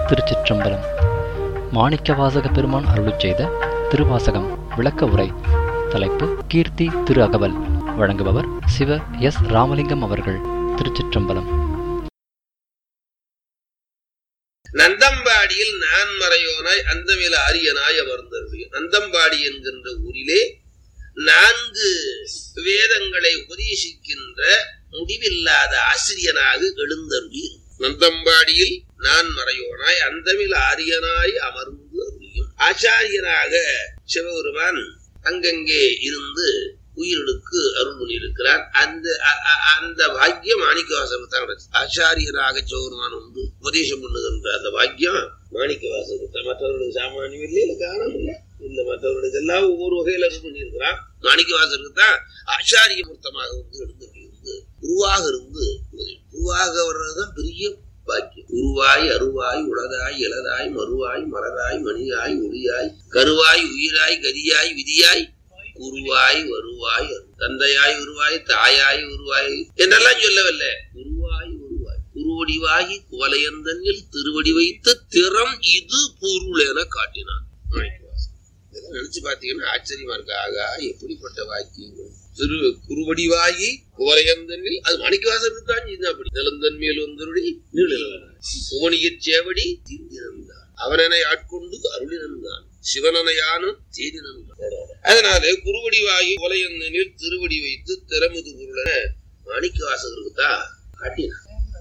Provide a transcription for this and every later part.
திருச்சிற்றம்பலம் மாணிக்கவாசக பெருமான் அருளிச் செய்த திருவாசகம் விளக்க உரை தலைப்பு கீர்த்தி திரு அகவல் வழங்குபவர் சிவ எஸ் ராமலிங்கம் அவர்கள் திருச்சிற்றம்பலம் நந்தம்பாடியில் நான் மறையோனாய் அந்தமில ஆரியனாய் அமர்ந்தருளியும் நந்தம்பாடி என்கின்ற ஊரிலே நான்கு வேதங்களை உபதேசிக்கின்ற முடிவில்லாத ஆசிரியனாக எழுந்தருளி நந்தம்பாடியில் நான் மறையோனாய் அந்தமில் ஆரியனாய் அமர்ந்து அருளியும் ஆச்சாரியனாக சிவபெருமான் அங்கங்கே இருந்து உயிர்களுக்கு அருள் பண்ணியிருக்கிறார் அந்த அ- அ- அந்த பாக்கியம் மாணிக்கவாசகருக்கு தான் கிடைச்சது. ஆச்சாரியராக சிவபெருமான் வந்து உபதேசம் பண்ணுகின்ற அந்த பாக்கியம் மாணிக்கவாசகருக்கு தான் மற்றவர்களுக்கு சாமானியம் இல்லை இல்லை காரணம் இல்லை இல்ல மற்றவர்களுக்கு எல்லாம் ஒவ்வொரு வகையில அருள் பண்ணியிருக்கிறான் மாணிக்கவாசகருக்கு தான் ஆச்சாரிய மூர்த்தமாக வந்து எழுந்து இருந்து குருவாக இருந்து உபதேசம். குருவாக வர்றதுதான் பெரிய பாக்கியம் உருவாய் அருவாய் உலகாய் இளதாய் மறுவாய் மலராய் மணியாய் ஒளியாய் கருவாய் உயிராய் கதியாய் விதியாய் உருவாய் வருவாய் தந்தையாய் உருவாய் தாயாய் உருவாய் என்றெல்லாம் சொல்லவில்லை உருவாய் உருவாய் உருவடிவாகி குவலையந்தனில் திருவடி வைத்த திறம் இது பொருள் என காட்டினான் மாணிக்கவாசகர். இதெல்லாம் நினைச்சு பாத்தீங்கன்னா ஆச்சரியமா இருக்கு ஆகா எப்படிப்பட்ட வாக்கியங்கள் திரு குருவடிவாகி குவலையந்தனில் அது மாணிக்கவாசகருக்கு தான் இது அப்படி நிலந்தன் மேல் வந்தருளி நீளிலவனாய் புவனியற் சேவடி தீர்ந்திருந்தான் அவனனை ஆட்கொண்டு அருளினந்தான் சிவனனையானும் தேடினந்தான் அதனால குருவடிவாகி உலையந்தனில் திருவடி வைத்து திறமுது பொருளென மாணிக்க வாசகருக்கு தான் காட்டினான்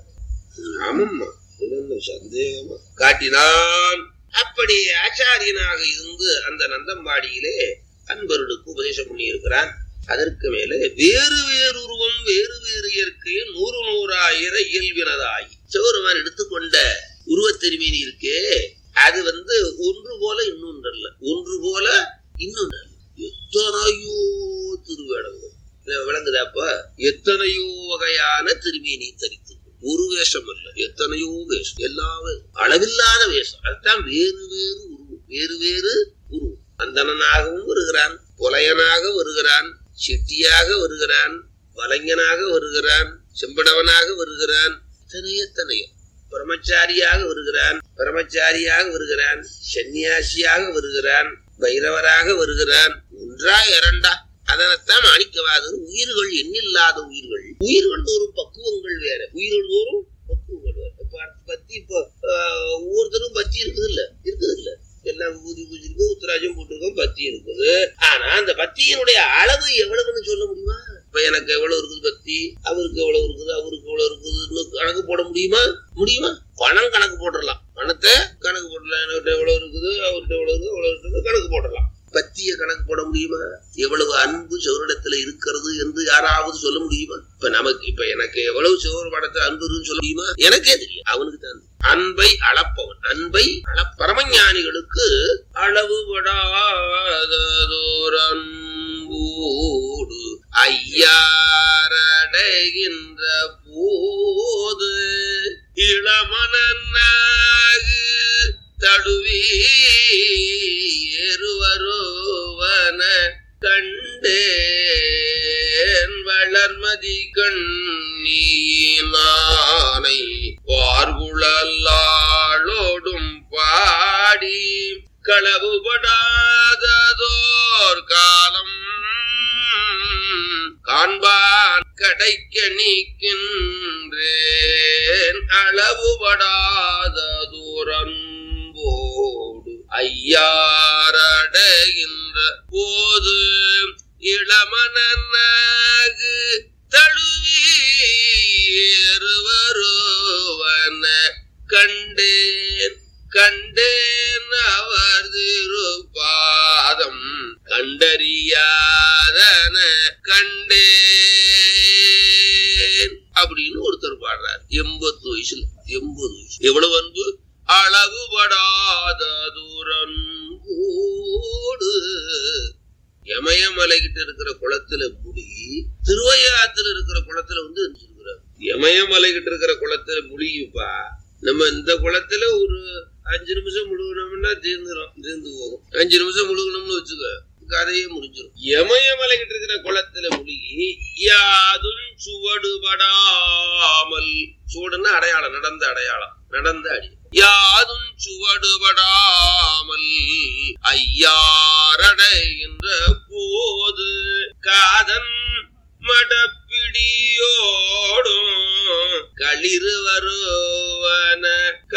ஆமம்மா இதுல என்ன சந்தேகமா காட்டினான் அப்படி ஆச்சாரியனாக இருந்து அந்த நந்தம்பாடியிலே அன்பர்களுக்கு உபதேசம் பண்ணியிருக்கிறான் அதற்கு மேலே வேறு வேறு உருவம் வேறு வேறு இயற்கை நூறு நூறாயிர இயல்பினதாய் சிவருமான் எடுத்துக்கொண்ட உருவத்தெருமீனி இருக்கே அது வந்து ஒன்று போல இன்னொன்று அல்ல ஒன்று போல இன்னொன்று அல்ல எத்தனையோ திருவேடங்கள் இல்ல விளங்குதாப்ப எத்தனையோ வகையான திருமேனி தரித்து ஒரு வேஷம் அல்ல எத்தனையோ வேஷம் எல்லா வே- அளவில்லாத வேஷம் அதுதான் வேறு வேறு உருவம் வேறு வேறு உருவம் அந்தணனாகவும் வருகிறான் புலையனாக வருகிறான் செட்டியாக வருகிறான் வலைஞனாக வருகிறான் செம்படவனாக வருகிறான் எத்தனை எத்தனையோ பிரம்மச்சாரியாக வருகிறான் பிரம்மச்சாரியாக வருகிறான் சன்னியாசியாக வருகிறான் பைரவராக வருகிறான் ஒன்றா இரண்டா அதனைத்தான் மாணிக்கவாதர் உயிர்கள் எண்ணில்லாத உயிர்கள் உயிர்கள் தோறும் பக்குவங்கள் வேற உயிர்கள் தோறும் பக்குவங்கள் வேற இப்ப பத்தி இப்போ ஆஹ், ஒவ்வொருத்தரும் பத்தி இருக்குது இல்ல இருக்குது இல்ல எல்லாம் ஊதி பூஜிருக்கு உத்தராஜம் போட்டிருக்கோம் பத்தி இருக்குது ஆனா அந்த பத்தியினுடைய அளவு எவ்வளவுன்னு சொல்ல முடியுமா இப்ப எனக்கு எவ்வளவு இருக்குது பத்தி அவருக்கு எவ்வளவு இருக்குது அவருக்கு எவ்வளவு இருக்குதுன்னு கணக்கு போட முடியுமா முடியுமா பணம் கணக்கு போட்டுடலாம் பணத்தை கணக்கு போடலாம் என்கிட்ட எவ்வளவு இருக்குது அவர்கிட்ட எவ்வளவு இருக்குது எவ்வளவு இருக்குது கணக்கு போடலாம் பத்திய கணக்கு போட முடியுமா எவ்வளவு அன்பு சிவரிடத்துல இருக்கிறது என்று யாராவது சொல்ல முடியுமா இப்ப நமக்கு இப்ப எனக்கு எவ்வளவு சிவர் படத்துல அன்பு இருக்குன்னு சொல்ல முடியுமா எனக்கே தெரியும் அவனுக்கு தான் தெரியும். அன்பை அளப்பவன் அன்பை அள பரமஞானிகளுக்கு அளவு படாததோர் அன்போடு ஐயாரடைகின்ற போது இளமனாகு தடுவி ஏறுவருவன கண்டேன் வளர்மதி கண்ணீனானை பார்குழலாளோடும் பாடி களவுபடாததோர் காலம் காண்பான் கிடைக்க நீக்கின்றேன் அளவுபடாததோர் அன்போடு ஐயாரடைகின்ற போது இளமனாகு தழுவி ஏறுவருவன கண்டேன் கண்டேன் அவர் திருப்பாதம் கண்டறியாதன கண்டேன் அப்படின்னு ஒருத்தர் பாடுறார் எண்பது வயசுல எண்பது வயசு எவ்வளவு அன்பு அளவுபடாத தூரன்போடு யமயமலை கிட்ட இருக்கிற குளத்துல முடி திருவையாத்துல இருக்கிற குளத்துல வந்து இருக்கிறார் யமயமலை கிட்ட இருக்கிற குளத்துல முழியுப்பா நம்ம இந்த குளத்துல ஒரு அஞ்சு நிமிஷம் முழுகணும்னா தீர்ந்துடும் தீர்ந்து போகும் அஞ்சு நிமிஷம் முழுகணும்னு வச்சுக்க கதையே முடிஞ்சிடும் யமயமலை கிட்ட இருக்கிற குளத்துல முழுகி யாதும் சுவடுபடாமல் சுவடுன்னா அடையாளம் நடந்த அடையாளம் நடந்த அடி யாதும் சுவடுபடாமல் ஐயாரடைகின்ற போது காதன் மடப்பிடியோடும் களிறு வருவன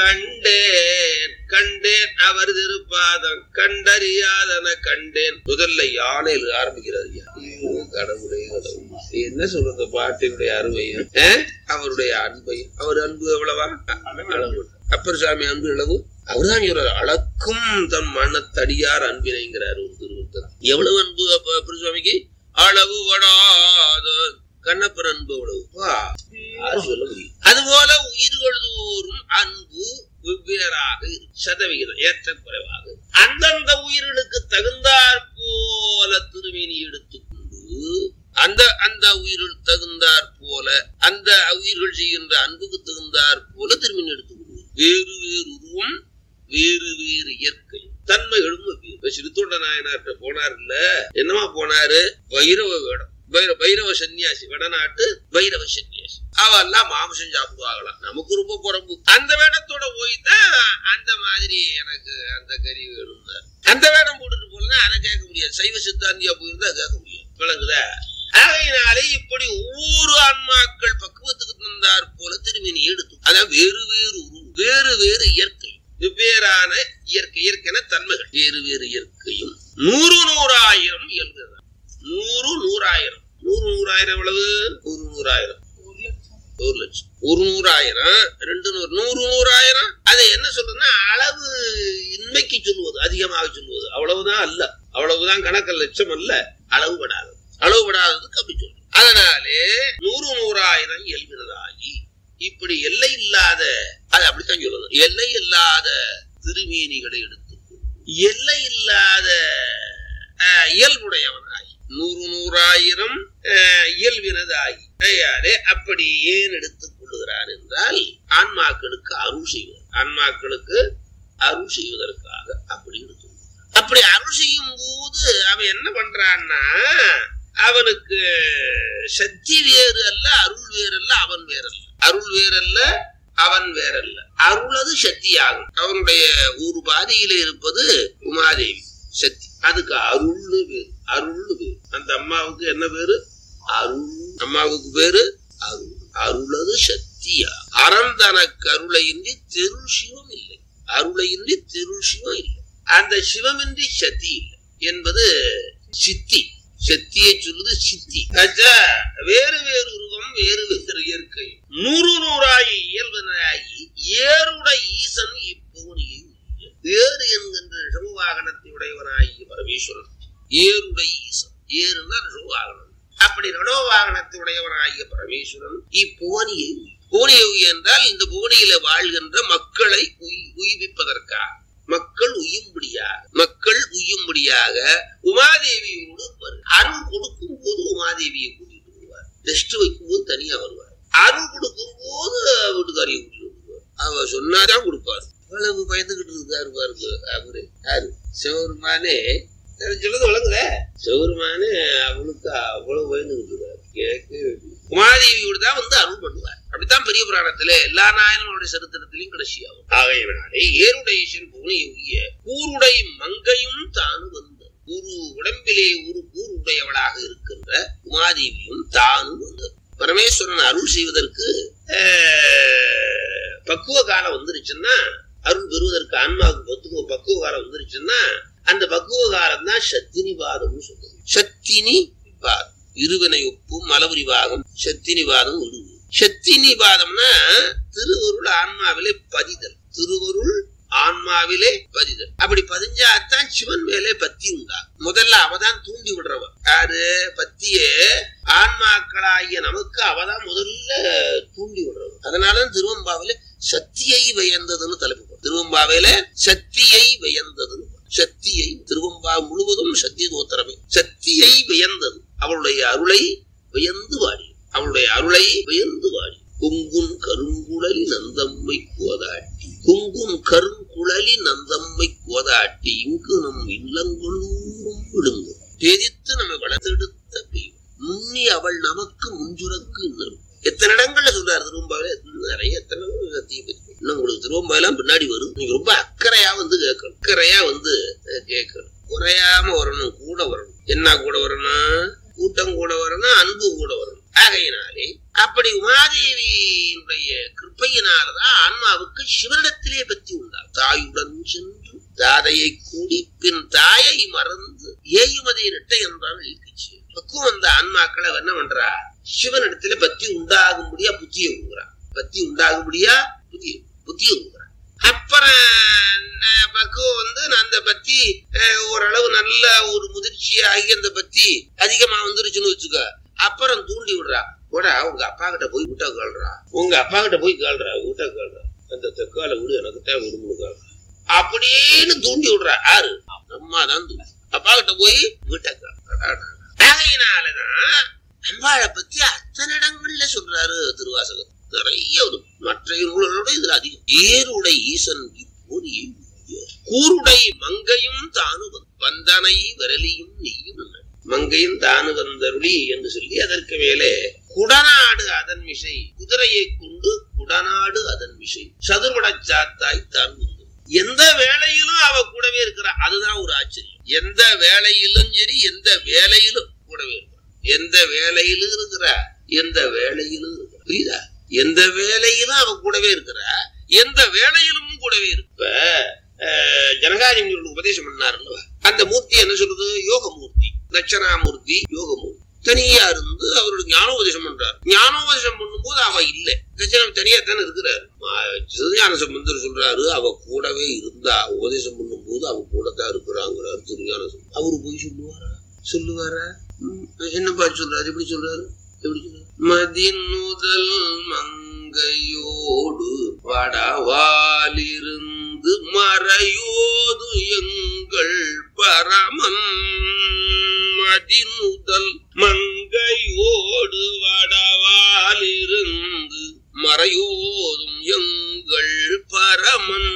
கண்டேன் கண்டேன் அவர் திருப்பாதம் கண்டறியாதன கண்டேன் முதல்ல யானையில் ஆரம்பிக்கிறார் ஐயா. ஐயோ, கடவுளே கடவுள் என்ன சொல்றது பாட்டினுடைய அருமையும் அஹ்? அவருடைய அன்பையும் அவர் அன்பு எவ்வளவா அளவு அப்பர் சாமி அன்பு அளவு அவர்தான் இவர் அளக்கும் தன் மனத்தடியார் அன்பினைங்கிறார் ஒரு திருவத்தர் எவ்வளவு அன்பு அப்ப அப்பர் சுவாமிக்கு அளவு படாத கண்ணப்பர் அன்பு எவ்வளவு வா, யாரு சொல்ல முடியும் அதுபோல உயிர்கள் தோறும் அன்பு வெவ்வேறாக இருக்கு. சதவிகிதம் ஏற்றக்குறைவாக அந்தந்த உயிர்களுக்கு தகுந்தாற் போல திருமேனி எடுத்துக்கொண்டு அந்த அந்த உயிர்கள் தகுந்தாற் போல அந்த உயிர்கள் செய்கின்ற அன்புக்கு தகுந்தாற் போல திருமணி எடுத்துக்கொண்டு வேறு வேறு உருவம் வேறு வேறு இயற்கை தன்மைகளும் வெவ்வேறு. இப்ப சிறுத்தொண்ட நாயனார்ட்ட போனார் இல்ல என்னமா போனாரு வைரவ வேடம் பைர பைரவ சன்னியாசி வடநாட்டு பைரவ சன்னியாசி அவெல்லாம் மாம்சம் சாப்பிடுவாங்களாம் நமக்கு ரொம்ப புறம்பு அந்த வேடத்தோட போய்தான் அந்த மாதிரி எனக்கு அந்த கறி வேணும்னாரு அந்த வேடம் போட்டுட்டு போனா அதை கேட்க முடியாது சைவ சித்தாந்தியா போயிருந்தா கேட்க முடியாது விளங்குதா ஆகையினாலே இப்படி ஒவ்வொரு ஆன்மாக்கள் பக்குவத்துக்கு தந்தார் போல திரும்பினி எடுத்து அதான் வேறு வேறு உருவம் வேறு வேறு இயற்கை வெவ்வேறான இயற்கை இயற்கைன தன்மைகள் வேறு வேறு இயற்கையும் நூறு நூறாயிரம் இயல்புதான் நூறு நூறாயிரம் நூறு நூறாயிரம் எவ்வளவு நூறு நூறாயிரம் ஒரு லட்சம் ஒரு நூறாயிரம் ரெண்டு நூறு நூறு நூறாயிரம் அதை என்ன சொல்றதுன்னா அளவு இன்மைக்கு சொல்லுவது அதிகமாக சொல்லுவது அவ்வளவுதான் அல்ல அவ்வளவுதான் கணக்கு லட்சம் அல்ல அளவுபடாதது அளவுபடாததுக்கு அப்படி சொல்றோம் அதனாலே நூறு நூறாயிரம் இயல்பினதாகி இப்படி எல்லை இல்லாத அது அப்படித்தான் சொல்லணும் எல்லை இல்லாத திருமேனிகளை எடுத்துக்கொண்டு எல்லை இல்லாத அஹ், இயல்புடையவனாகி நூறு நூறாயிரம் அஹ், இயல்பினதாகி ஐயாரே அப்படி ஏன் எடுத்துக் கொள்ளுகிறான் என்றால் ஆன்மாக்களுக்கு அருள் செய்வது ஆன்மாக்களுக்கு அருள் செய்வதற்காக அப்படி எடுத்து அப்படி அருள் செய்யும் போது அவன் என்ன பண்றான்னா அவனுக்கு சக்தி வேறு அல்ல அருள் வேறு அல்ல அவன் வேறல்ல அருள் வேறல்ல அவன் வேறல்ல அருளது சக்தியாகும் அவனுடைய ஒரு பாதையில இருப்பது உமாதேவி சக்தி அதுக்கு அருள்னு பேரு அருள்னு பேரு அந்த அம்மாவுக்கு என்ன பேரு அருள் அம்மாவுக்கு பேரு அருள் அருளது சக்தியா அறம் தனக்கு அருளையின்றி தெரு சிவம் இல்லை அருளையின்றி தெரு சிவம் இல்லை அந்த சிவமின்றி சக்தி இல்லை என்பது சித்தி சக்தியை சொல்லுது சித்தி ஆச்சா, வேறு வேறு உருவம் வேறு வேறு இயற்கை நூறு நூறாய் இயல்பனாகி ஏருடை ஈசன் இப்போனியை ஏறு என்கின்ற ரிஷபவாகனத்தை உடையவனாகிய பரமேஸ்வரன் ஏருடை ஈசன் ஏறுனா ரிஷபவாகனம் அப்படி ரிஷபவாகனத்தை உடையவனாகிய பரமேஸ்வரன் இப்போனியை போனியை என்றால் இந்த போனியில வாழ்கின்ற மக்களை உய்- உய்விப்பதற்காக மக்கள் உய்யும்படியாக மக்கள் உய்யும்படியாக உமாதேவியோடு வரு- அருள் கொடுக்கும் போது உமாதேவியை கூட்டிட்டு வருவார் டெஸ்ட் வைக்கும் போது தனியா வருவார் அருள் கொடுக்கும் போது வீட்டுக்காரியை கூட்டிட்டு வருவார் அவ சொன்னாதான் கொடுப்பார் இவ்வளவு பயந்துகிட்டு இருக்காரு பாருங்க அவரு யாரு சிவருமானே எனக்கு சொல்றது வழங்குத சிவருமானே அவளுக்கு அவ்வளவு பயந்துகிட்டு இருக்காரு கேட்கவே இல்லை. உமாதேவியோடு தான் வந்து அருள் பண்ணுவார் அப்படித்தான் பெரிய புராணத்துல எல்லா நாயனனுடைய சரித்திரத்திலையும் கடைசியாகும் ஆகையவனாலே ஏருடைய ஈசன் பூனை உய்ய கூருடை மங்கையும் தானு வந்த ஒரு உடம்பிலே ஒரு கூருடையவளாக இருக்கின்ற உமாதேவியும் தானும் வந்தது பரமேஸ்வரன் அருள் செய்வதற்கு ஆஹ், பக்குவ காலம் வந்துருச்சுன்னா அருள் பெறுவதற்கு ஆன்மாவுக்கு பத்துக்கு பக்குவ காலம் வந்துருச்சுன்னா அந்த பக்குவ காலம் தான் சத்தினி பாதம்னு சொல்லுது சத்தினி பாதம் இருவினை ஒப்பும் மலபுரி பாகம் சத்தினி பாதம் விடுவு சத்தினி பாதம்னா திருவருள் ஆன்மாவிலே பதிதல் திருவருள் ஆன்மாவிலே பதிதல் அப்படி பதிஞ்சாதான் சிவன் மேலே பத்தி உண்டா முதல்ல அவதான் தூண்டி விடுறவ யாரு பத்தியே ஆன்மாக்களாகிய நமக்கு அவதான் முதல்ல தூண்டி விடுறவ அதனாலதான் திருவம்பாவில சத்தியை வியந்ததுன்னு தலைப்பு போடும். திருவம்பாவில சக்தியை வியந்ததுன்னு போடும். சக்தியை திருவம்பா முழுவதும் சத்திய தோத்திரமே சக்தியை வியந்தது அவளுடைய அருளை வியந்து வாடி அவளுடைய அருளை வியந்து வாடி கொங்குன் கருங்குழலி நந்தம்மை கோதாட்டி கொங்குன் கருங்குழலி நந்தம்மை கோதாட்டி இங்கு நம் இல்லங்களூரும் விழுங்கு தெரித்து நம்மை வளர்த்தெடுத்த பெய்யும் முன்னி அவள் நமக்கு முஞ்சுரக்கு இன்னரும் எத்தனை இடங்கள்ல சொல்றாரு திருவம்பாவில நிறைய எத்தனை சத்திய பத்தி இன்னும் உங்களுக்கு திருவம்பாவெல்லாம் பின்னாடி வரும் நீங்க ரொம்ப அக்கறையா வந்து கேட்கணும் அக்கறையா வந்து அஹ், கேட்கணும் குறையாம வரணும் கூட வரணும் என்ன கூட வரணும் கூட்டம் கூட வரணும் அன்பு கூட வரணும் ஆகையினாலே அப்படி உமாதேவியினுடைய கிருப்பையினாலதான் ஆன்மாவுக்கு சிவனிடத்திலே பற்றி உண்டா தாயுடன் சென்று தாதையை கூடி பின் தாயை மறந்து ஏயுமதை நெட்டை என்றால் இழுக்குச்சு பக்குவம் அந்த ஆன்மாக்களை அவ என்ன பண்றா சிவனிடத்துல பத்தி உண்டாகும்படியா புத்தியை கொடுக்குறா பத்தி உண்டாகும்படியா புத்திய புத்தியை கொடுக்குறா அப்புறம் அஹ், பக்குவம் வந்து நான் அந்த பத்தி அஹ், ஓரளவு நல்ல ஒரு முதிர்ச்சியாகி அந்த பத்தி அதிகமா வந்துருச்சுன்னு வச்சுக்க அப்புறம் தூண்டி விடுறா கூட உங்க அப்பா கிட்ட போய் விட்டா கேள்றா உங்க அப்பா கிட்ட போய் கேள்றா விட்டா கேள்றா அந்த தெக்கால விடு எனக்கு தேவை விடுமுடு கேள்றா அப்படின்னு தூண்டி விடுறா யாரு அம்மா தான் தூண்டி அப்பா கிட்ட போய் விட்டா கேள்றா ஆகையினாலதான் அன்பாளை பத்தி அத்தனை இடங்கள்ல சொல்றாரு திருவாசகம் நிறைய ஒரு மற்ற நூல்களோட இதுல அதிகம் ஏருடை ஈசன் இப்போது கூருடை மங்கையும் தானு வந்து- வந்தனை விரலியும் நெய்யும் நின்றன. மங்கையும் தானு வந்தருளி என்று சொல்லி அதற்கு மேலே குடநாடு அதன் மிசை குதிரையை கொண்டு குடநாடு அதன் மிசை சதுர்படச் சாத்தாய் தான் வந்து எந்த வேலையிலும் அவ கூடவே இருக்கிறா அதுதான் ஒரு ஆச்சரியம் எந்த வேலையிலும் சரி எந்த வேலையிலும் கூடவே இருக்கிறா எந்த வேலையிலும் இருக்கிறா எந்த வேலையிலும் இருக்கிறா புரியுதா எந்த வேலையிலும் அவ கூடவே இருக்கிறா எந்த வேலையிலும் கூடவே இருப்ப அஹ், ஜனகாதி முனிவர்களுக்கு உபதேசம் பண்ணாருல்ல அந்த மூர்த்தி என்ன சொல்றது யோக மூர்த்தி தட்சணாமூர்த்தி யோக மூர்த்தி தனியா இருந்து அவருக்கு ஞானோபதேசம் பண்றாரு ஞானோபதேசம் பண்ணும்போது அவ இல்ல தட்சணம் தனியா தானே இருக்கிறாரு மா- சிவஞான சம்பந்தர் சொல்றாரு அவ கூடவே இருந்தா உபதேசம் பண்ணும்போது அவ கூட தான் இருக்கிறாங்கிறாரு திருஞான சம்பந்தர். அவரு போய் சொல்லுவாரா சொல்லுவாரா ம், என்னப்பா சொல்றாரு எப்படி சொல்றாரு எப்படி சொல்றாரு மதிநுதல் மங்கையோடு வடவாலிருந்து மறையோது எங்கள் பரமன் மதிநுதல் மங்கையோடு வடவாலிருந்து மறையோதும் எங்கள் பரமன்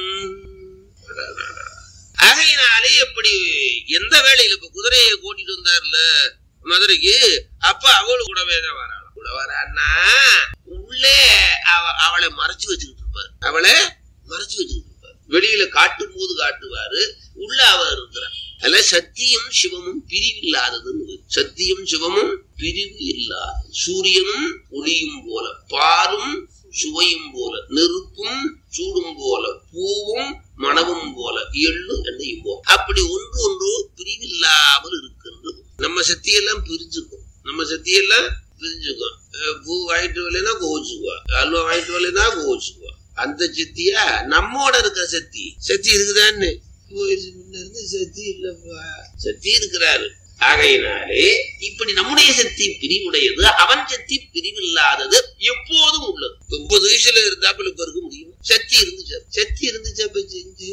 ஆகையினாலே எப்படி எந்த வேலையில இப்ப குதிரையை கூட்டிட்டு வந்தார்ல மதுரைக்கு அப்ப அவளு கூடவே தான் வராளாம் கூட வரான்னா உள்ளே அவ அவளை மறைச்சு வச்சுக்கிட்டு இருப்பாரு அவளை மறைச்சு வச்சுக்கிட்டு இருப்பாரு வெளியில காட்டும் போது காட்டுவாரு உள்ள அவ இருக்கிறார் அதுல சத்தியம் சிவமும் பிரிவில்லாததுன்னு வரும். சத்தியம் சிவமும் பிரிவு இல்லாத சூரியனும் ஒளியும் போல பாலும் சுவையும் போல நெருப்பும் சூடும் போல பூவும் மணவும் போல எள்ளும் எண்ணெயும் போல அப்படி ஒன்று ஒன்று பிரிவில்லாமல் இருக்கின்றது நம்ம சக்தியெல்லாம் பிரிஞ்சுக்கும் நம்ம சக்தியெல்லாம் பிரிஞ்சுக்கும் அஹ் பூ வாங்கிட்டு வரலைன்னா கோவிச்சுக்குவா அல்வா வாங்கிட்டு வரலைன்னா கோவிச்சுக்குவா அந்த சக்தியா நம்மோட இருக்கிற சக்தி சக்தி இருக்குதான்னு போயிடுச்சு, முன்ன இருந்த சக்தி இல்லப்பா சக்தி இருக்கிறாரு ஆகையினாலே இப்படி நம்முடைய சக்தி பிரிவுடையது அவன் சக்தி பிரிவில்லாதது எப்போதும் உள்ளது முப்பது வயசுல இருந்தாப்புல இப்ப இருக்க முடியும் சக்தி இருந்துச்சு சக்தி இருந்துச்சு அப்ப செஞ்சு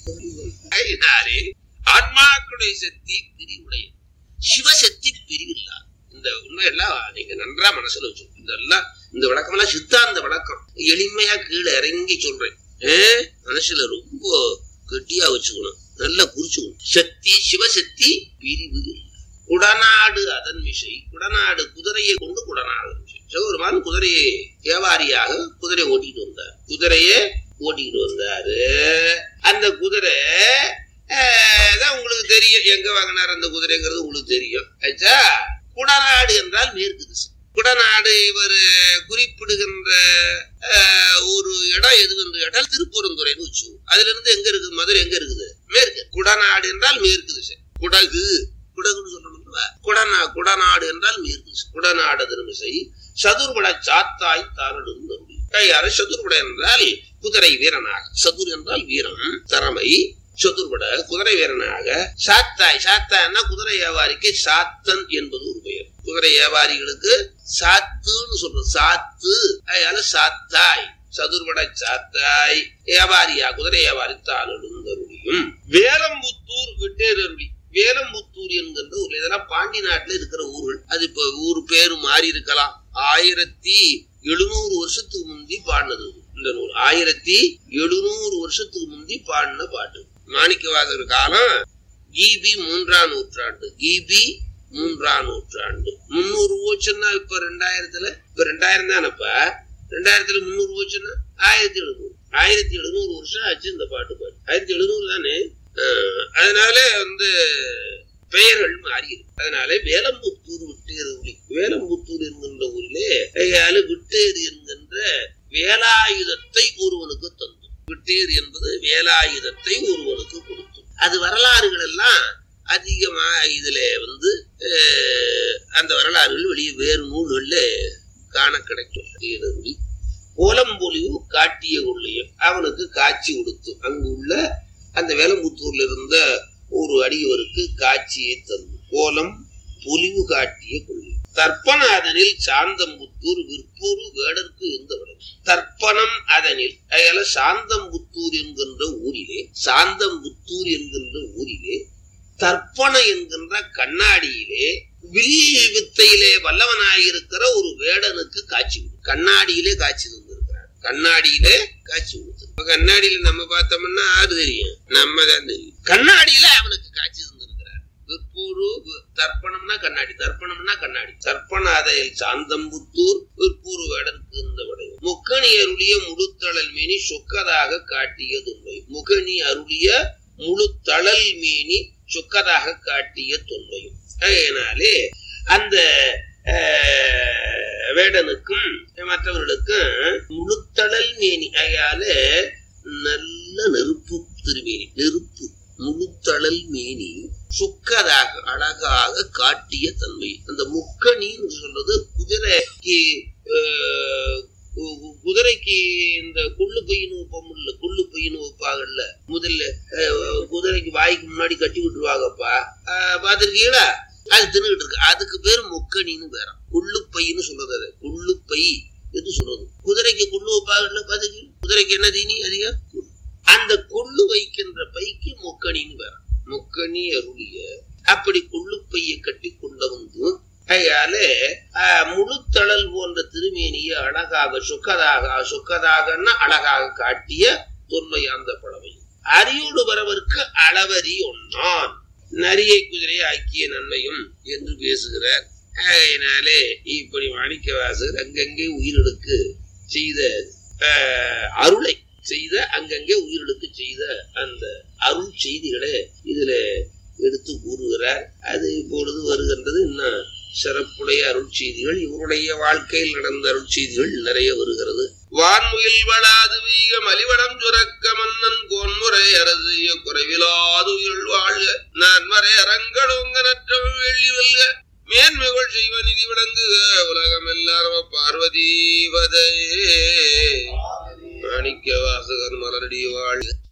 ஆகையினாலே ஆன்மாக்களுடைய சக்தி பிரிவுடையது சிவசக்தி பிரிவில்லாது இந்த உண்மையெல்லாம் நீங்க நன்றா மனசுல வச்சு இதெல்லாம் இந்த விளக்கமெல்லாம் சித்தாந்த விளக்கம் எளிமையா கீழே இறங்கி சொல்றேன் ஏ, மனசுல ரொம்ப கெட்டியா வச்சுக்கணும் நல்லா குறிச்சுக்கணும் சக்தி சிவசக்தி பிரிவு இல்லை குடநாடு அதன் மிசை குடநாடு குதிரையை கொண்டு குடநாடு மிசை. சிவபெருமான் குதிரையை வியாபாரியாக குதிரையை ஓட்டிட்டு வந்தார் குதிரையை ஓட்டிட்டு வந்தாரு அந்த குதிரை அஹ், தான் உங்களுக்கு தெரியும் எங்க வாங்கினார் அந்த குதிரைங்கிறது உங்களுக்கு தெரியும் ஆச்சா குடநாடு என்றால் மேற்கு திசை குடநாடு இவர் குறிப்பிடுகின்ற அஹ், ஒரு இடம் எது என்று கேட்டால் திருப்பூரந்துறைன்னு வச்சு அதுல இருந்து எங்க இருக்குது மதுரை எங்க இருக்குது மேற்கு குடநாடு என்றால் மேற்கு திசை குடகு குடகுன்னு சொல்லணும் குடநா குடநாடு என்றால் மேற்கு திசை குடநாடு திருமிசை சதுர்பட சாத்தாய் தானடு கையாறு சதுர்பட என்றால் குதிரை வீரனாக சதுர் என்றால் வீரம் திறமை சதுர்பட குதிரை வீரனாக சாத்தாய் சாத்தாய்னா குதிரை வியாபாரிக்கு சாத்தன் என்பது ஒரு பெயர் குதிரை வியாபாரிகளுக்கு சாத்துன்னு சொல்றது சாத்து அதனால சாத்தாய் சதுர்பட சாத்தாய் வியாபாரியா குதிரை வியாபாரி தானெடுந்தருளியும் வேலம்புத்தூர் விட்டேரருளி வேலம்புத்தூர் என்கின்ற ஊர் இதெல்லாம் பாண்டி நாட்டுல இருக்கிற ஊர்கள் அது இப்ப ஊர் பேரு மாறி இருக்கலாம் ஆயிரத்தி எழுநூறு வருஷத்துக்கு முந்தி பாடினது இது. இந்த நூல் ஆயிரத்தி எழுநூறு வருஷத்துக்கு முந்தி பாடின பாட்டு மாணிக்கவாசகர் காலம் கிபி மூன்றாம் நூற்றாண்டு கிபி மூன்றாம் நூற்றாண்டு முன்னூறு போச்சுன்னா இப்ப ரெண்டாயிரத்துல இப்ப ரெண்டாயிரம் தானப்ப ரெண்டாயிரத்துல முன்னூறு போச்சுன்னா ஆயிரத்தி எழுநூறு ஆயிரத்தி எழுநூறு வருஷம் ஆச்சு இந்த பாட்டு பாடு ஆயிரத்தி எழுநூறு தானே ஆஹ், அதனால வந்து பெயர்கள் மாறி இருக்கு அதனால வேலம்புத்தூர் விட்டேறு ஊரி வேலம்புத்தூர் என்கின்ற ஊரிலே ஐயாலு விட்டேறு என்கின்ற வேலாயுதத்தை ஒருவனுக்கு தந்து விட்டேறு என்பது வேலாயுதத்தை ஒருவனுக்கு கொடுத்து அது வரலாறுகள் எல்லாம் அதிகமா இதுல வந்து அஹ், அந்த வரலாறுகள் வெளியே வேறு நூல்கள்ல காண கிடைக்கும் ஈரருளி கோலம்பொலிவு காட்டிய உள்ளையும் அவனுக்கு காட்சி கொடுத்து அங்கு உள்ள அந்த வேலம்புத்தூர்ல இருந்த ஒரு அடியவருக்கு காட்சியை தந்து கோலம் பொலிவு காட்டிய கொள்ளை தர்ப்பணாதனில் சாந்தம்புத்தூர் விற்பூரு வேடற்கு இருந்தவர்கள் தர்ப்பணம் அதனில் அதால சாந்தம்புத்தூர் என்கின்ற ஊரிலே சாந்தம்புத்தூர் என்கின்ற ஊரிலே தர்ப்பண என்கின்ற கண்ணாடியிலே வில் வித்தையிலே வல்லவனாயிருக்கிற ஒரு வேடனுக்கு காட்சி கொடு- கண்ணாடியிலே காட்சி தந்திருக்கிறார் கண்ணாடியிலே காட்சி கொடுத்து இப்ப கண்ணாடியில நம்ம பார்த்தோம்னா ஆறு தெரியும் நம்ம தான் தெரியும் கண்ணாடியில அவனுக்கு காட்சி தந்திருக்கிறார் விற்பூரு வி- தர்ப்பணம்னா கண்ணாடி தர்ப்பணம்னா கண்ணாடி தர்ப்பணாதையில் சாந்தம்புத்தூர் விற்பூரு வேடனுக்கு இந்த விடயம் முக்கணி அருளிய முழுத்தழல் மேனி சொக்கதாக காட்டியதுண்மை முகனி அருளிய முழு தழல் மேனி சொக்கதாக காட்டிய தொன்மையும் அதனாலே அந்த அஹ், வேடனுக்கும் மற்றவர்களுக்கும் முழுத்தழல் மேனி அயால நல்ல நெருப்பு திருமேனி நெருப்பு முழுத்தழல் மேனி சுக்கதாக அழகாக காட்டிய தன்மை அந்த முக்கணின்னு சொல்றது குதிரைக்கு அஹ், கு- கு- குதிரைக்கு இந்த கொள்ளு பையனு வைப்போம்ல கொள்ளு பையனு வைப்பாங்கல்ல முதல்ல அஹ், குதிரைக்கு வாய்க்கு முன்னாடி கட்டி விட்டுருவாங்கப்பா அஹ், பார்த்திருக்கீங்களா அது தின்னுகிட்டு இருக்கு அதுக்கு பேர் முக்கணின்னு பேரம் கொள்ளு பையன்னு சொல்றது அது கொள்ளு பை என்று சொல்றது குதிரைக்கு கொள்ளு வைப்பாங்கல்ல பார்த்திருக்கீங்க குதிரைக்கு என்ன தீனி அதிகம் கொள்ளு. அந்த கொள்ளு வைக்கின்ற பைக்கு முக்கணின்னு பேரம் முக்கணி அருளிய அப்படி கொள்ளு பையை கட்டி கொண்ட வந்து அதனால ஆஹ், முழுத்தழல் போன்ற திருமேனியை அழகாக சொக்கதாக சொக்கதாகன்னா அழகாக காட்டிய தொன்மை அந்த பழமை அரியோடு வரவருக்கு அளவரி ஒன்னான் நரியை குதிரை ஆக்கிய நன்மையும் என்று பேசுகிறார் ஆகையினாலே இப்படி மாணிக்கவாசகர் அங்கங்கே உயிரிழக்கு செய்த ஆஹ், அருளை செய்த அங்கங்கே உயிரிழக்கு செய்த அந்த அருள் செய்திகளை இதுல எடுத்து கூறுகிறார் அது இப்பொழுது வருகின்றது இன்னும் சிறப்புடைய அருள் செய்திகள் இவருடைய வாழ்க்கையில் நடந்த அருள் செய்திகள் நிறைய வருகிறது வான்முகில் வளாது வீக மலிவடம் சுரக்க மன்னன் கோன்முறை அரசு குறைவிலாது உயிர் வாழ்க நன்மறை அரங்கடோங்க நற்றம் வெள்ளி வெல்க மேன்மைகள் செய்வ நிதி விளங்குக உலகம் எல்லாரும் பார்வதி வதையே மாணிக்க வாசகர் மலரடி வாழ்க